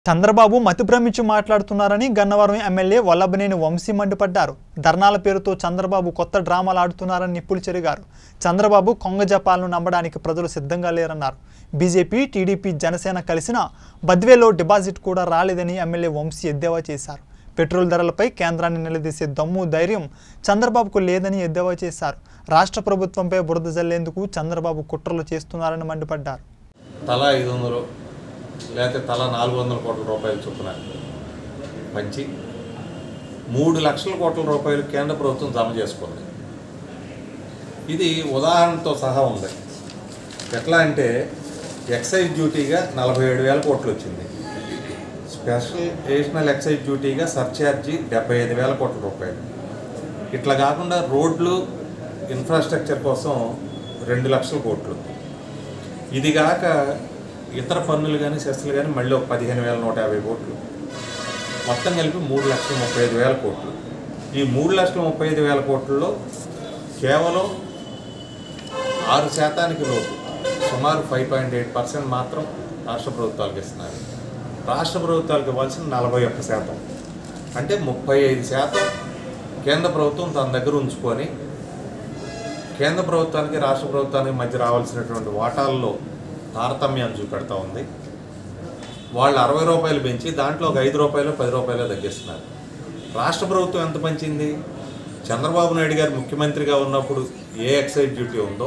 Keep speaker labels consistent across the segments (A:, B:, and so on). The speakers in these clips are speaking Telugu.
A: చంద్రబాబు మతి భ్రమించి మాట్లాడుతున్నారని గన్నవరం ఎమ్మెల్యే వల్లభనేని వంశీ మండిపడ్డారు ధర్నాల పేరుతో చంద్రబాబు కొత్త డ్రామాలు ఆడుతున్నారని నిప్పులు చెరిగారు చంద్రబాబు కొంగజపాలను నమ్మడానికి ప్రజలు సిద్ధంగా లేరన్నారు బీజేపీ టీడీపీ జనసేన కలిసిన బద్వేలో డిపాజిట్ కూడా రాలేదని ఎమ్మెల్యే వంశీ ఎద్దేవా చేశారు పెట్రోల్ ధరలపై కేంద్రాన్ని నిలదీసే దమ్ము ధైర్యం చంద్రబాబుకు లేదని ఎద్దేవా చేశారు రాష్ట్ర ప్రభుత్వంపై బురద జల్లేందుకు చంద్రబాబు కుట్రలు చేస్తున్నారని మండిపడ్డారు
B: తలా ఐదు వందలు లేకపోతే తలా నాలుగు వందల కోట్ల రూపాయలు చొప్పున పంచి మూడు లక్షల కోట్ల రూపాయలు కేంద్ర ప్రభుత్వం జమ చేసుకుంది ఇది ఉదాహరణతో సహా ఉంది ఎట్లా అంటే ఎక్సైజ్ డ్యూటీగా నలభై ఏడు వేల కోట్లు వచ్చింది స్పెషల్ ఎడిషనల్ ఎక్సైజ్ డ్యూటీగా సర్ఛార్జీ డెబ్బై ఐదు వేల కోట్ల రూపాయలు ఇట్లా కాకుండా రోడ్లు ఇన్ఫ్రాస్ట్రక్చర్ కోసం రెండు లక్షల కోట్లు ఇది కాక ఇతర పన్నులు కానీ సెస్సులు కానీ మళ్ళీ ఒక పదిహేను వేల నూట యాభై కోట్లు మొత్తం కలిపి మూడు లక్షల ముప్పై ఐదు వేల కోట్లు ఈ మూడు లక్షల ముప్పై ఐదు వేల కోట్లలో కేవలం ఆరు శాతానికి లోపు సుమారు ఫైవ్ పాయింట్ ఎయిట్ పర్సెంట్ మాత్రం రాష్ట్ర ప్రభుత్వాలకు ఇస్తున్నారు రాష్ట్ర ప్రభుత్వాలకు ఇవ్వాల్సిన నలభై ఒక్క శాతం అంటే ముప్పై ఐదు శాతం కేంద్ర ప్రభుత్వం తన దగ్గర ఉంచుకొని కేంద్ర ప్రభుత్వానికి రాష్ట్ర ప్రభుత్వానికి మధ్య రావాల్సినటువంటి వాటాల్లో తారతమ్యాన్ని చూపెడతా ఉంది వాళ్ళు అరవై రూపాయలు పెంచి దాంట్లో ఒక ఐదు రూపాయలు పది రూపాయలు తగ్గిస్తున్నారు రాష్ట్ర ప్రభుత్వం ఎంత పెంచింది చంద్రబాబు నాయుడు గారు ముఖ్యమంత్రిగా ఉన్నప్పుడు ఏ ఎక్సైజ్ డ్యూటీ ఉందో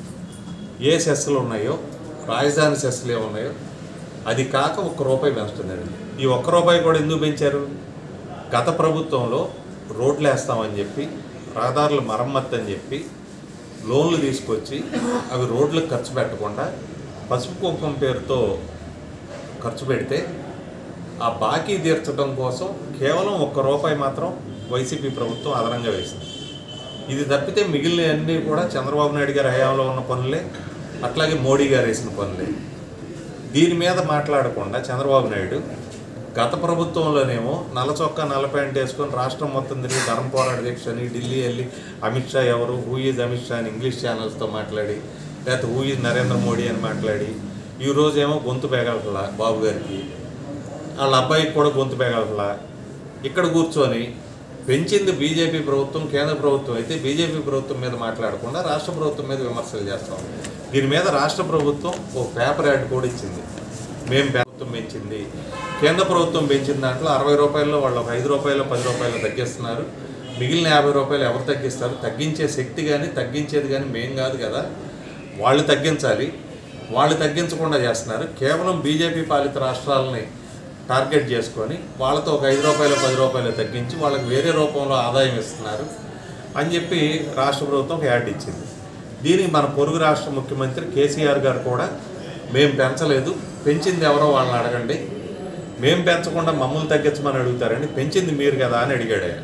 B: ఏ సెస్సులు ఉన్నాయో రాజధాని సెస్సులు ఏమున్నాయో అది కాక ఒక్క రూపాయి పెంచుతున్నారు ఈ ఒక్క రూపాయి కూడా ఎందుకు పెంచారు గత ప్రభుత్వంలో రోడ్లు వేస్తామని చెప్పి రహదారులు మరమ్మత్తు అని చెప్పి లోన్లు తీసుకొచ్చి అవి రోడ్లకు ఖర్చు పెట్టకుండా పసుపు కుంకుమ పేరుతో ఖర్చు పెడితే ఆ బాకీ తీర్చడం కోసం కేవలం ఒక్క రూపాయి మాత్రం వైసీపీ ప్రభుత్వం అదనంగా వేసింది ఇది తప్పితే మిగిలిన అన్నీ కూడా చంద్రబాబు నాయుడు గారి హయాంలో ఉన్న పనులే అట్లాగే మోడీ గారు వేసిన పనులే దీని మీద మాట్లాడకుండా చంద్రబాబు నాయుడు గత ప్రభుత్వంలోనేమో నల్ల చొక్కా నల్ల ప్యాంట్ వేసుకొని రాష్ట్రం మొత్తం తిరిగి ధర్మ పోరాట దీక్ష అని ఢిల్లీ వెళ్ళి అమిత్ షా ఎవరు హూ ఈజ్ అమిత్ షా అని ఇంగ్లీష్ ఛానల్స్తో మాట్లాడి లేకపోతే హూ ఈజ్ నరేంద్ర మోడీ అని మాట్లాడి ఈ రోజేమో గొంతు పేగలపలా బాబు గారికి వాళ్ళ అబ్బాయికి కూడా గొంతు పేగలపలా ఇక్కడ కూర్చొని పెంచింది బీజేపీ ప్రభుత్వం కేంద్ర ప్రభుత్వం అయితే బీజేపీ ప్రభుత్వం మీద మాట్లాడకుండా రాష్ట్ర ప్రభుత్వం మీద విమర్శలు చేస్తాం దీని మీద రాష్ట్ర ప్రభుత్వం ఒక పేపర్ యాడ్ కూడా ఇచ్చింది మేము ప్రభుత్వం పెంచింది కేంద్ర ప్రభుత్వం పెంచిన దాంట్లో అరవై రూపాయల్లో వాళ్ళు ఒక ఐదు రూపాయలు పది రూపాయలు తగ్గిస్తున్నారు మిగిలిన యాభై రూపాయలు ఎవరు తగ్గిస్తారు తగ్గించే శక్తి కానీ తగ్గించేది కానీ మేం కాదు కదా వాళ్ళు తగ్గించాలి వాళ్ళు తగ్గించకుండా చేస్తున్నారు కేవలం బీజేపీ పాలిత రాష్ట్రాలని టార్గెట్ చేసుకొని వాళ్ళతో ఒక ఐదు రూపాయలు పది రూపాయలు తగ్గించి వాళ్ళకి వేరే రూపంలో ఆదాయం ఇస్తున్నారు అని చెప్పి రాష్ట్ర ప్రభుత్వం ఒక యాడ్ ఇచ్చింది దీనికి మన పొరుగు రాష్ట్ర ముఖ్యమంత్రి కేసీఆర్ గారు కూడా మేము పెంచలేదు పెంచింది ఎవరో వాళ్ళని అడగండి మేము పెంచకుండా మమ్మల్ని తగ్గించమని అడుగుతారండి పెంచింది మీరు కదా అని అడిగాడు ఆయన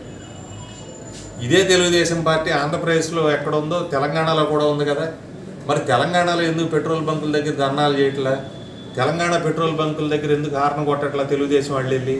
B: ఇదే తెలుగుదేశం పార్టీ ఆంధ్రప్రదేశ్లో ఎక్కడ ఉందో తెలంగాణలో కూడా ఉంది కదా మరి తెలంగాణలో ఎందుకు పెట్రోల్ బంకుల దగ్గర ధర్నాలు చేయట్లా తెలంగాణ పెట్రోల్ బంకుల దగ్గర ఎందుకు హార్న్ కొట్టట్లా తెలుగుదేశం వాళ్ళు వెళ్ళి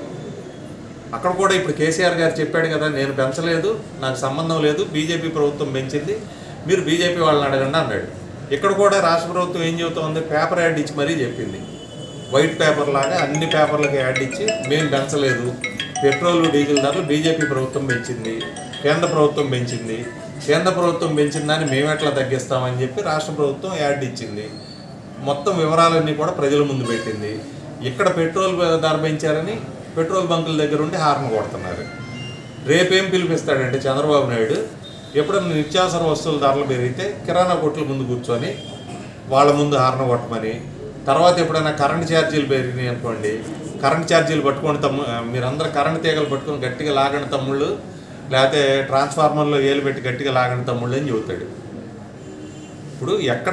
B: అక్కడ కూడా ఇప్పుడు కేసీఆర్ గారు చెప్పాడు కదా నేను పెంచలేదు నాకు సంబంధం లేదు బీజేపీ ప్రభుత్వం పెంచింది మీరు బీజేపీ వాళ్ళని అడగండి అన్నాడు ఇక్కడ కూడా రాష్ట్ర ప్రభుత్వం ఏం చెబుతోంది పేపర్ యాడ్ ఇచ్చి మరీ చెప్పింది వైట్ పేపర్ లాగా అన్ని పేపర్లకు యాడ్ ఇచ్చి మేము పెంచలేదు పెట్రోల్ డీజిల్ ధరలు బీజేపీ ప్రభుత్వం పెంచింది కేంద్ర ప్రభుత్వం పెంచింది కేంద్ర ప్రభుత్వం పెంచిన దాన్ని మేము ఎట్లా తగ్గిస్తామని చెప్పి రాష్ట్ర ప్రభుత్వం యాడ్ ఇచ్చింది మొత్తం వివరాలన్నీ కూడా ప్రజల ముందు పెట్టింది ఇక్కడ పెట్రోల్ ధర పెంచారని పెట్రోల్ బంకుల దగ్గర ఉండి హార్న్ కొడుతున్నారు రేపేం పిలిపిస్తాడంటే చంద్రబాబు నాయుడు ఎప్పుడన్నా నిత్యావసర వస్తువుల ధరలు పెరిగితే కిరాణా కొట్ల ముందు కూర్చొని వాళ్ళ ముందు హార్న్ కొట్టమని తర్వాత ఎప్పుడైనా కరెంట్ ఛార్జీలు పెరిగినాయి అనుకోండి కరెంట్ ఛార్జీలు పట్టుకొని తమ్ము మీరందరూ కరెంట్ తీగలు పట్టుకొని గట్టిగా లాగండి తమ్ముళ్ళు లేకపోతే ట్రాన్స్ఫార్మర్లో ఏలు పెట్టి గట్టిగా లాగండి తమ్ముళ్ళు అని చెబుతాడు ఇప్పుడు ఎక్కడ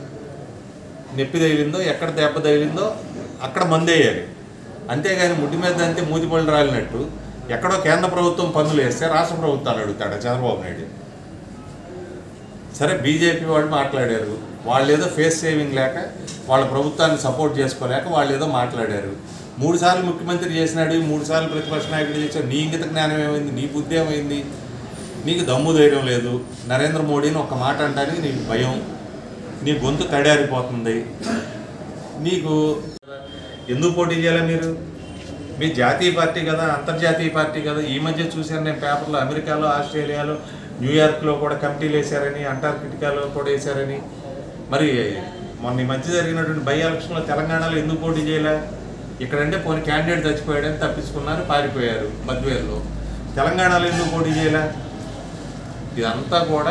B: నొప్పి తగిలిందో ఎక్కడ దెబ్బ తగిలిందో అక్కడ మందేయాలి అంతేగాని ముడ్డి మీద అంతే మూతిపళ్ళు రాలినట్టు ఎక్కడో కేంద్ర ప్రభుత్వం పన్నులు వేస్తే రాష్ట్ర ప్రభుత్వాన్ని అడుగుతాడు చంద్రబాబు నాయుడు సరే బీజేపీ వాళ్ళు మాట్లాడారు వాళ్ళు ఏదో ఫేస్ సేవింగ్ లేక వాళ్ళ ప్రభుత్వాన్ని సపోర్ట్ చేసుకోలేక వాళ్ళు ఏదో మాట్లాడారు మూడు సార్లు ముఖ్యమంత్రి చేసినాడు మూడు సార్లు ప్రతిపక్ష నాయకుడు చేశాడు నీ ఇంగిత జ్ఞానం ఏమైంది నీ బుద్ధి ఏమైంది నీకు దమ్ము ధైర్యం లేదు నరేంద్ర మోడీని ఒక మాట అంటానికి నీకు భయం నీ గొంతు తడారిపోతుంది నీకు ఎందుకు పోటీ చేయాలి మీరు మీ జాతీయ పార్టీ కదా అంతర్జాతీయ పార్టీ కదా ఈ మధ్య చూశాను నేను పేపర్లో అమెరికాలో ఆస్ట్రేలియాలో న్యూయార్క్లో కూడా కమిటీలు వేశారని అంటార్కిటికాలో కూడా వేశారని మరి మొన్న ఈ మధ్య జరిగినటువంటి బై ఎలక్షన్లో తెలంగాణలో ఎందుకు పోటీ చేయలే ఇక్కడంటే పోనీ క్యాండిడేట్ చచ్చిపోయాడని తప్పించుకున్నారు పారిపోయారు మధ్యవేరులో తెలంగాణలో ఎందుకు పోటీ చేయలే ఇదంతా కూడా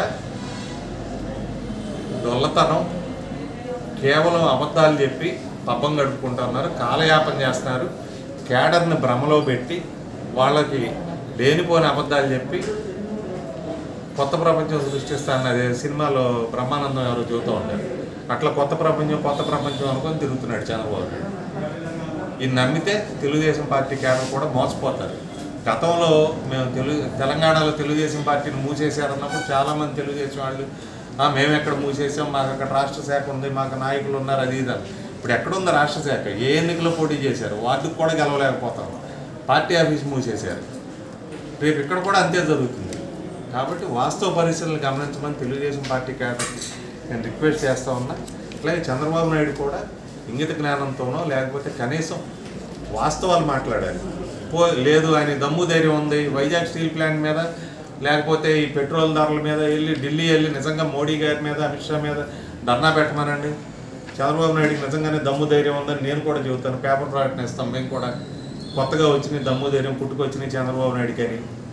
B: దొల్లతనం కేవలం అబద్ధాలు చెప్పి పబ్బం గడుపుకుంటున్నారు కాలయాపన చేస్తున్నారు కేడర్ని భ్రమలో పెట్టి వాళ్ళకి లేనిపోని అబద్ధాలు చెప్పి కొత్త ప్రపంచం సృష్టిస్తాను అదే సినిమాలో బ్రహ్మానందం ఎవరో చూస్తూ ఉంటారు అట్లా కొత్త ప్రపంచం కొత్త ప్రపంచం అనుకొని తిరుగుతున్నాడు చంద్రబాబు నాయుడు ఇది నమ్మితే తెలుగుదేశం పార్టీ కేడర్ కూడా మోసపోతారు గతంలో మేము తెలుగు తెలంగాణలో తెలుగుదేశం పార్టీని మూసేశారన్నప్పుడు చాలామంది తెలుగుదేశం వాళ్ళు "ఆ, మేము ఎక్కడ మూసేసాం మాకు అక్కడ రాష్ట్ర శాఖ ఉంది మాకు నాయకులు ఉన్నారు అది ఇది అని." ఇప్పుడు ఎక్కడుంది రాష్ట్ర శాఖ ఏ ఎన్నికలో పోటీ చేశారు వాటికి కూడా గెలవలేకపోతాం పార్టీ ఆఫీస్ మూసేశారు రేపు ఇక్కడ కూడా అంతే జరుగుతుంది కాబట్టి వాస్తవ పరిస్థితులను గమనించమని తెలుగుదేశం పార్టీ క్యాడర్కి నేను రిక్వెస్ట్ చేస్తా ఉన్నా అలాగే చంద్రబాబు నాయుడు కూడా ఇంగిత జ్ఞానంతోనో లేకపోతే కనీసం వాస్తవాలు మాట్లాడాలి పో లేదు ఆయన దమ్ము ధైర్యం ఉంది వైజాగ్ స్టీల్ ప్లాంట్ మీద లేకపోతే ఈ పెట్రోల్ ధరల మీద వెళ్ళి ఢిల్లీ వెళ్ళి నిజంగా మోడీ గారి మీద అమిత్ షా మీద ధర్నా పెట్టమనండి చంద్రబాబు నాయుడుకి నిజంగానే దమ్ము ధైర్యం ఉందని నేను కూడా చెబుతాను పేపర్ ప్రకటన ఇస్తాం మేము కూడా కొత్తగా వచ్చిన దమ్ము ధైర్యం పుట్టుకొచ్చినాయి చంద్రబాబు నాయుడుకి అని